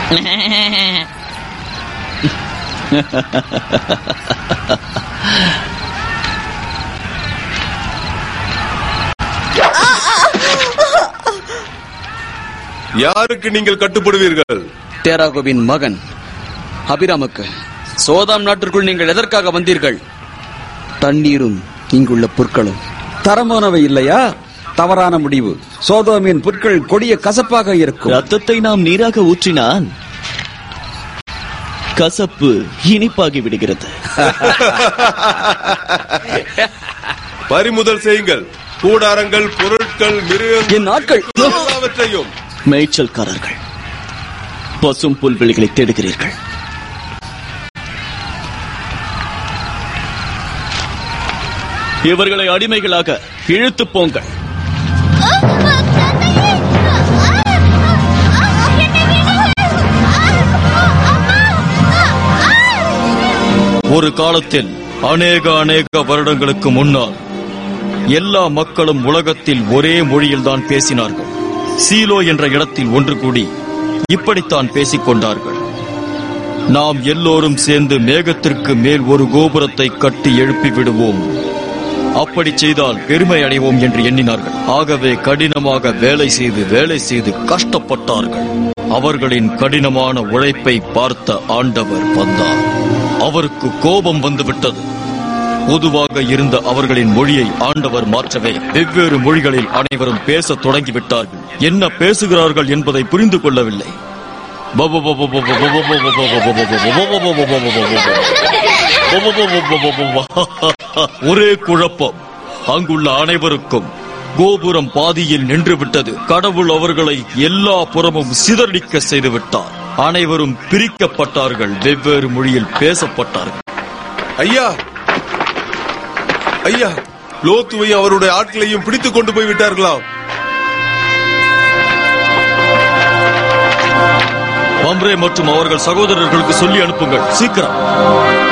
யாருக்கு நீங்கள் கட்டுப்படுவீர்கள் தேராகோவின் மகன் அபிராமுக்கு சோதாம் நாட்டிற்குள் நீங்கள் எதற்காக வந்தீர்கள் தண்ணீரும் இங்குள்ள புற்களும் தரமானவை இல்லையா தவறான முடிவு சோதோமின் புற்கள் கொடிய கசப்பாக இருக்கும் ரத்தத்தை நாம் நீராக ஊற்றினான் கசப்பு இனிப்பாகி விடுகிறது பறிமுதல் செய்யுங்கள் கூடாரங்கள் பொருட்கள் மிருகங்கள் என் ஆட்கள் எல்லாவற்றையும் மேய்ச்சல்காரர்கள் பசும் புல்வெளிகளை தேடுகிறீர்கள் இவர்களை அடிமைகளாக இழுத்துப் போங்கள் ஒரு காலத்தில் அநேக அநேக வருடங்களுக்கு முன்னால் எல்லா மக்களும் உலகத்தில் ஒரே மொழியில்தான் பேசினார்கள் சீலோ என்ற இடத்தில் ஒன்று கூடி இப்படித்தான் பேசிக் கொண்டார்கள் நாம் எல்லோரும் சேர்ந்து மேகத்திற்கு மேல் ஒரு கோபுரத்தை கட்டி எழுப்பி விடுவோம் அப்படி செய்தால் பெருமை அடைவோம் என்று எண்ணினார்கள் ஆகவே கடினமாக வேலை செய்து வேலை செய்து கஷ்டப்பட்டார்கள் அவர்களின் கடினமான உழைப்பை பார்த்த ஆண்டவர் வந்தார் அவருக்கு கோபம் வந்துவிட்டது பொதுவாக இருந்த அவர்களின் மொழியை ஆண்டவர் மாற்றவே வெவ்வேறு மொழிகளில் அனைவரும் பேசத் தொடங்கிவிட்டார்கள் என்ன பேசுகிறார்கள் என்பதை புரிந்து கொள்ளவில்லை ஒரே குழப்பம் அங்குள்ள அனைவருக்கும் கோபுரம் பாதியில் நின்று விட்டது கடவுள் அவர்களை எல்லா புறமும் சிதறடிக்க செய்து விட்டார் அனைவரும் பிரிக்கப்பட்டார்கள் வெவ்வேறு மொழியில் பேசப்பட்டார்கள் ஐயா ஐயா லோத்துவையும் அவருடைய ஆட்களையும் பிடித்துக் கொண்டு போய் விட்டார்களாம் மம்ரே மற்றும் அவர்கள் சகோதரர்களுக்கு சொல்லி அனுப்புங்கள் சீக்கிரம்